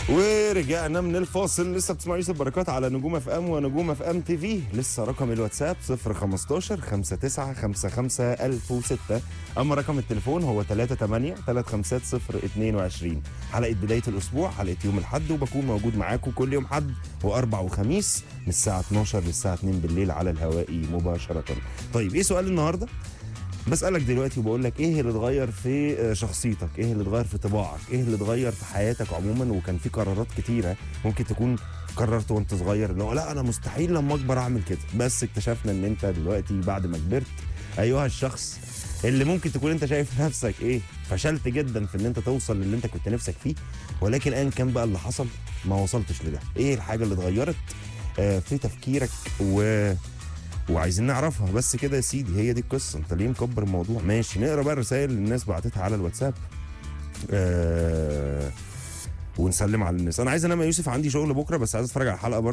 ورجعنا من الفاصل لسه بتسمعوا يوسف بركات على نجوم اف ام ونجوم اف ام تي في لسه رقم الواتساب 015 59 55 1006 اما رقم التليفون هو 38 350 022 حلقه بدايه الاسبوع حلقه يوم الاحد وبكون موجود معاكم كل يوم حد واربع وخميس من الساعه 12 للساعه 2 بالليل على الهواء مباشره طيب ايه سؤال النهارده بسألك دلوقتي وبقول لك ايه اللي اتغير في شخصيتك ايه اللي اتغير في طباعك ايه اللي اتغير في حياتك عموما وكان في قرارات كتيرة ممكن تكون قررت وانت صغير اللي هو لا انا مستحيل لما اكبر اعمل كده بس اكتشفنا ان انت دلوقتي بعد ما كبرت ايها الشخص اللي ممكن تكون انت شايف نفسك ايه فشلت جدا في ان انت توصل للي انت كنت نفسك فيه ولكن ايا كان بقى اللي حصل ما وصلتش لده ايه الحاجة اللي اتغيرت آه في تفكيرك و وعايزين نعرفها بس كده يا سيدي هي دي القصه انت ليه مكبر الموضوع ماشي نقرا بقى الرسائل اللي الناس بعتتها على الواتساب آه ونسلم على الناس انا عايز انام يا يوسف عندي شغل بكره بس عايز اتفرج على الحلقه برضه